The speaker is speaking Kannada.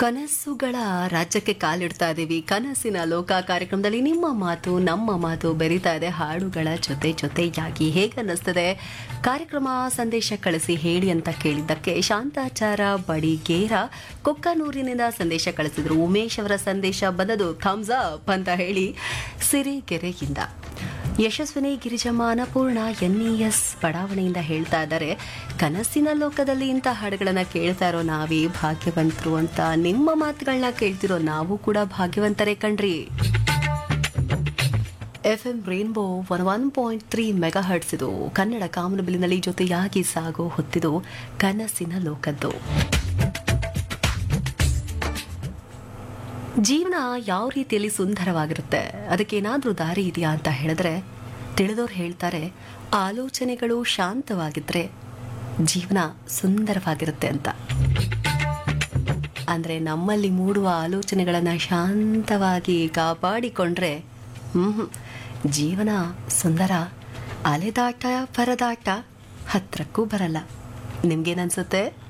ಕನಸುಗಳ ರಾಜ್ಯಕ್ಕೆ ಕಾಲಿಡ್ತಾ ಇದ್ದೀವಿ ಕನಸಿನ ಲೋಕ ಕಾರ್ಯಕ್ರಮದಲ್ಲಿ ನಿಮ್ಮ ಮಾತು ನಮ್ಮ ಮಾತು ಬೆರೀತಾ ಇದೆ ಹಾಡುಗಳ ಜೊತೆ ಜೊತೆಯಾಗಿ ಹೇಗನ್ನಿಸ್ತದೆ ಕಾರ್ಯಕ್ರಮ ಸಂದೇಶ ಕಳಿಸಿ ಹೇಳಿ ಅಂತ ಕೇಳಿದ್ದಕ್ಕೆ ಶಾಂತಾಚಾರ ಬಡಿಗೇರ ಕೊಕ್ಕನೂರಿನಿಂದ ಸಂದೇಶ ಕಳಿಸಿದ್ರು ಉಮೇಶ್ ಅವರ ಸಂದೇಶ ಬಂದದು ಥಮ್ಸ್ ಅಪ್ ಅಂತ ಹೇಳಿ ಸಿರಿಗೆರೆಯಿಂದ ಯಶಸ್ವಿನಿ ಗಿರಿಜಮ್ಮ ಅನ್ನಪೂರ್ಣ ಎನ್ಇಎಸ್ ಬಡಾವಣೆಯಿಂದ ಹೇಳ್ತಾ ಇದ್ದಾರೆ ಕನಸಿನ ಲೋಕದಲ್ಲಿ ಇಂಥ ಹಾಡುಗಳನ್ನ ಕೇಳ್ತಾ ಇರೋ ನಾವೇ ಭಾಗ್ಯವಂತರು ಅಂತ ನಿಮ್ಮ ಮಾತುಗಳನ್ನ ಕೇಳ್ತಿರೋ ನಾವು ಕೂಡ ಭಾಗ್ಯವಂತರೇ ಕಣ್ರಿ F M rainbow one one point three megahertz ಇದು ಕನ್ನಡ ಕಾಮನಬಿಲಿನಲ್ಲಿ ಜೊತೆಯಾಗಿ ಸಾಗೋ ಹೊತ್ತಿದು ಕನಸಿನ ಲೋಕದ್ದು ಜೀವನ ಯಾವ ರೀತಿಯಲ್ಲಿ ಸುಂದರವಾಗಿರುತ್ತೆ ಅದಕ್ಕೇನಾದ್ರೂ ದಾರಿ ಇದೆಯಾ ಅಂತ ಹೇಳಿದ್ರೆ ತಿಳಿದವ್ರು ಹೇಳ್ತಾರೆ ಆಲೋಚನೆಗಳು ಶಾಂತವಾಗಿದ್ರೆ ಜೀವನ ಸುಂದರವಾಗಿರುತ್ತೆ ಅಂತ ಅಂದ್ರೆ ನಮ್ಮಲ್ಲಿ ಮೂಡುವ ಆಲೋಚನೆಗಳನ್ನ ಶಾಂತವಾಗಿ ಕಾಪಾಡಿಕೊಂಡ್ರೆ ಹ್ಮ್ ಜೀವನ ಸುಂದರ ಅಲೆದಾಟ ಪರದಾಟ ಹತ್ರಕ್ಕೂ ಬರಲ್ಲ ನಿಮ್ಗೇನನ್ಸುತ್ತೆ